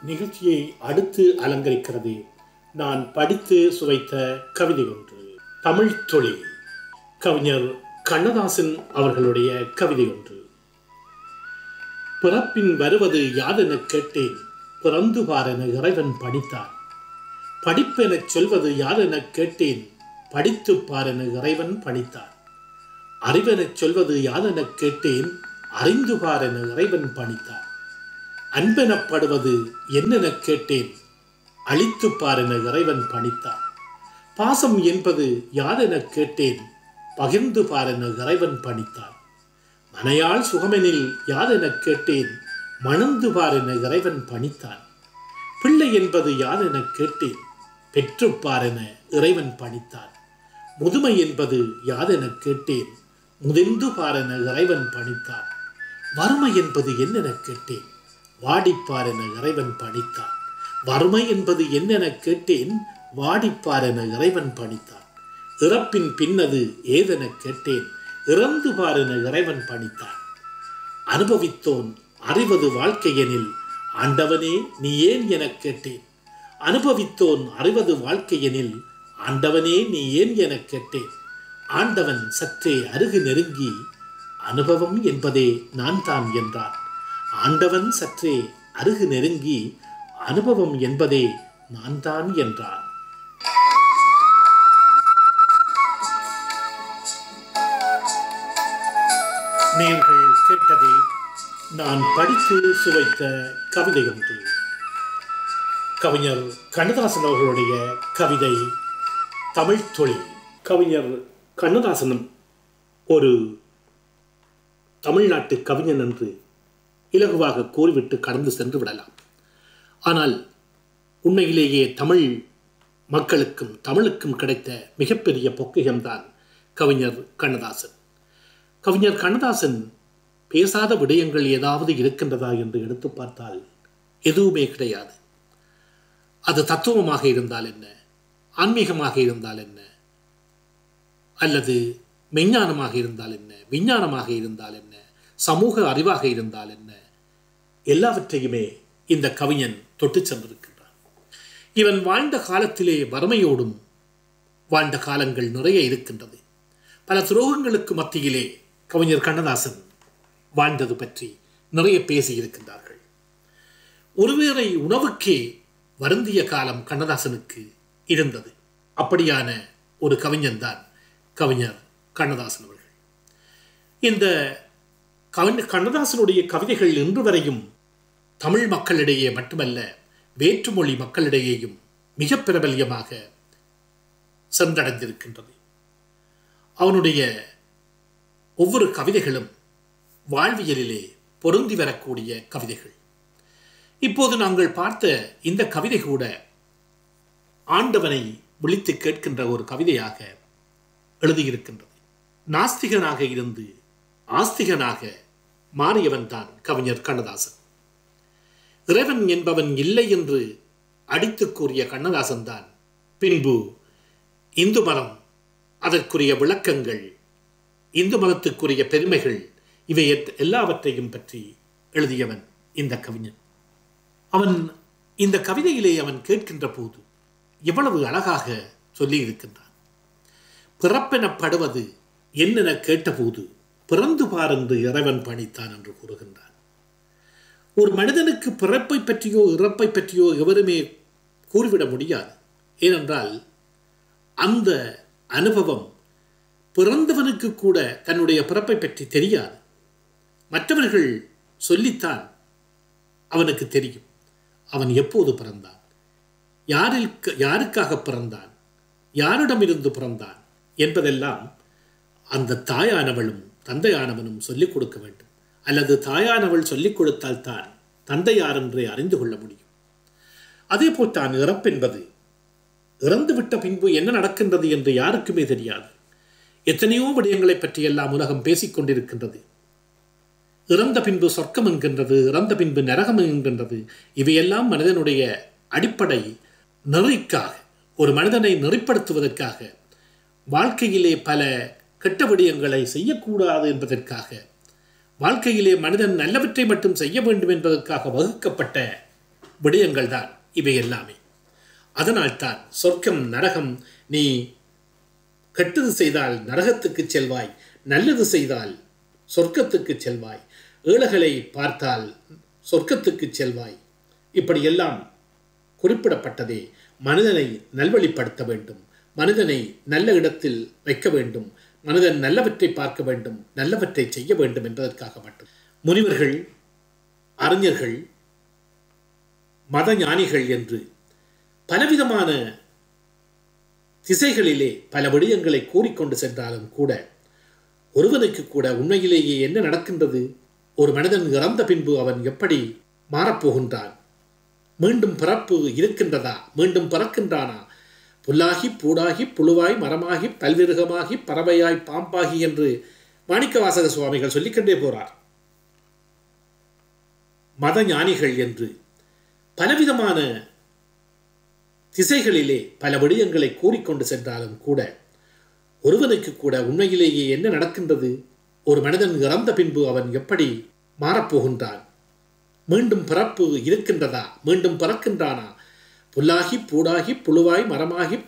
நிகழ்ச்சியை அடுத்து அலங்கரிக்கிறது நான் படித்து சுவைத்த கவிதை ஒன்று தமிழ் தொழில் கவிஞர் கண்ணதாசன் அவர்களுடைய கவிதை ஒன்று பிறப்பின் வருவது யாதெனக் கேட்டேன் பிறந்து பாரென இறைவன் பணித்தான் படிப்பெனச் சொல்வது யாதெனக் கேட்டேன் படித்து பாரென இறைவன் பணித்தான் அறிவெனச் சொல்வது யாதெனக் கேட்டேன் அறிந்து பாரென இறைவன் பணித்தான் அன்பெனப்படுவது என்னெனக் கேட்டேன் அழித்து பாரென இறைவன் பணித்தான் பாசம் என்பது யாதெனக் கேட்டேன் பகிர்ந்து பாரென இறைவன் பணித்தான் மனையாள் சுகமெனில் யாதெனக் கேட்டேன் மணந்து பாரென இறைவன் பணித்தான் பிள்ளை என்பது யாதெனக் கேட்டேன் பெற்றுப்பாரென இறைவன் பணித்தான் முதுமை என்பது யாதெனக் கேட்டேன் முதிர்ந்து பாரென இறைவன் பணித்தான் வறுமை என்பது என்னெனக் கேட்டேன் வாடிப்பாரென இறைவன் பணித்தான் வறுமை என்பது என்னெனக் கேட்டேன் வாடிப்பாரென இறைவன் பணித்தான் இறப்பின் பின்னது ஏதெனக் கேட்டேன் இறந்து பாரென இறைவன் பணித்தான் அனுபவித்தோன் அறிவது வாழ்க்கையெனில் ஆண்டவனே நீ ஏன் எனக் கேட்டேன் அனுபவித்தோன் அறிவது வாழ்க்கையெனில் ஆண்டவனே நீ ஏன் எனக் கேட்டேன் ஆண்டவன் சற்றே அருகு நெருங்கி அனுபவம் என்பதே நான் தான் என்றான் ஆண்டவன் சற்றே அருகு நெருங்கி அனுபவம் என்பதே நான் தான் என்றான் நீங்கள் கேட்டதே நான் படித்து சுவைத்த கவிதை ஒன்று கவிஞர் கண்ணதாசன் அவர்களுடைய கவிதை தமிழ் தொழில் கவிஞர் கண்ணதாசனும் ஒரு தமிழ்நாட்டு கவிஞன் என்று இலகுவாக கூறிவிட்டு கடந்து சென்று விடலாம் ஆனால் உண்மையிலேயே தமிழ் மக்களுக்கும் தமிழுக்கும் கிடைத்த மிகப்பெரிய பொக்கியம்தான் கவிஞர் கண்ணதாசன் கவிஞர் கண்ணதாசன் பேசாத விடயங்கள் ஏதாவது இருக்கின்றதா என்று எடுத்து பார்த்தால் எதுவுமே கிடையாது அது தத்துவமாக இருந்தால் என்ன ஆன்மீகமாக இருந்தால் என்ன அல்லது மெஞ்ஞானமாக இருந்தால் என்ன விஞ்ஞானமாக இருந்தால் என்ன சமூக அறிவாக இருந்தால் என்ன எல்லாவற்றையுமே இந்த கவிஞன் தொட்டு சென்றிருக்கின்றான் இவன் வாழ்ந்த காலத்திலே வறுமையோடும் வாழ்ந்த காலங்கள் நிறைய இருக்கின்றது பல துரோகங்களுக்கு மத்தியிலே கவிஞர் கண்ணதாசன் வாழ்ந்தது பற்றி நிறைய பேசியிருக்கின்றார்கள் ஒருவேளை உணவுக்கே வருந்திய காலம் கண்ணதாசனுக்கு இருந்தது அப்படியான ஒரு கவிஞன் தான் கவிஞர் கண்ணதாசன் அவர்கள் இந்த கவிஞர் கண்ணதாசனுடைய கவிதைகள் இன்று வரையும் தமிழ் மக்களிடையே மட்டுமல்ல வேற்றுமொழி மக்களிடையேயும் மிக பிரபல்யமாக சென்றடைந்திருக்கின்றது அவனுடைய ஒவ்வொரு கவிதைகளும் வாழ்வியலிலே பொருந்தி வரக்கூடிய கவிதைகள் இப்போது நாங்கள் பார்த்த இந்த கவிதை கூட ஆண்டவனை விழித்து கேட்கின்ற ஒரு கவிதையாக எழுதியிருக்கின்றது நாஸ்திகனாக இருந்து ஆஸ்திகனாக மாறியவன் தான் கவிஞர் கண்ணதாசன் இறைவன் என்பவன் இல்லை என்று அடித்து கூறிய கண்ணதாசன் தான் பின்பு இந்து மதம் அதற்குரிய விளக்கங்கள் இந்து மதத்துக்குரிய பெருமைகள் இவை எல்லாவற்றையும் பற்றி எழுதியவன் இந்த கவிஞன் அவன் இந்த கவிதையிலே அவன் கேட்கின்ற போது எவ்வளவு அழகாக சொல்லி இருக்கின்றான் பிறப்பெனப்படுவது என்னென கேட்டபோது பிறந்து பார் என்று இறைவன் பணித்தான் என்று கூறுகின்றான் ஒரு மனிதனுக்கு பிறப்பை பற்றியோ இறப்பை பற்றியோ எவருமே கூறிவிட முடியாது ஏனென்றால் அந்த அனுபவம் பிறந்தவனுக்கு கூட தன்னுடைய பிறப்பை பற்றி தெரியாது மற்றவர்கள் சொல்லித்தான் அவனுக்கு தெரியும் அவன் எப்போது பிறந்தான் யாரில் யாருக்காக பிறந்தான் யாரிடமிருந்து பிறந்தான் என்பதெல்லாம் அந்த தாயானவளும் தந்தையானவனும் சொல்லிக் கொடுக்க வேண்டும் அல்லது தாயானவள் சொல்லிக் கொடுத்தால் தான் தந்தையார் என்றே அறிந்து கொள்ள முடியும் அதே போல் தான் இறப்பென்பது இறந்துவிட்ட பின்பு என்ன நடக்கின்றது என்று யாருக்குமே தெரியாது எத்தனையோ விடயங்களை பற்றி எல்லாம் உலகம் பேசிக் கொண்டிருக்கின்றது இறந்த பின்பு சொர்க்கம் என்கின்றது இறந்த பின்பு நரகம் என்கின்றது இவையெல்லாம் மனிதனுடைய அடிப்படை நெறிக்காக ஒரு மனிதனை நெறிப்படுத்துவதற்காக வாழ்க்கையிலே பல கெட்ட விடயங்களை செய்யக்கூடாது என்பதற்காக வாழ்க்கையிலே மனிதன் நல்லவற்றை மட்டும் செய்ய வேண்டும் என்பதற்காக வகுக்கப்பட்ட விடயங்கள் தான் இவை எல்லாமே அதனால்தான் சொர்க்கம் நரகம் நீ கெட்டது செய்தால் நரகத்துக்கு செல்வாய் நல்லது செய்தால் சொர்க்கத்துக்கு செல்வாய் ஏழைகளை பார்த்தால் சொர்க்கத்துக்கு செல்வாய் இப்படியெல்லாம் குறிப்பிடப்பட்டதே மனிதனை நல்வழிப்படுத்த வேண்டும் மனிதனை நல்ல இடத்தில் வைக்க வேண்டும் மனிதன் நல்லவற்றை பார்க்க வேண்டும் நல்லவற்றை செய்ய வேண்டும் என்பதற்காக மட்டும் முனிவர்கள் அறிஞர்கள் மத ஞானிகள் என்று பலவிதமான திசைகளிலே பல விடயங்களை கூறிக்கொண்டு சென்றாலும் கூட ஒருவனுக்கு கூட உண்மையிலேயே என்ன நடக்கின்றது ஒரு மனிதன் இறந்த பின்பு அவன் எப்படி மாறப்போகின்றான் மீண்டும் பிறப்பு இருக்கின்றதா மீண்டும் பிறக்கின்றானா புல்லாகி பூடாகி புழுவாய் மரமாகி பல்விருகமாகி பறவையாய் பாம்பாகி என்று மாணிக்கவாசக சுவாமிகள் சொல்லிக்கொண்டே போறார் மத ஞானிகள் என்று பலவிதமான திசைகளிலே பல விடயங்களை கூறிக்கொண்டு சென்றாலும் கூட ஒருவனுக்கு கூட உண்மையிலேயே என்ன நடக்கின்றது ஒரு மனிதன் இறந்த பின்பு அவன் எப்படி மாறப்போகின்றான் மீண்டும் பிறப்பு இருக்கின்றதா மீண்டும் பிறக்கின்றானா புல்லாகி பூடாகி புழுவாய் மரமாகி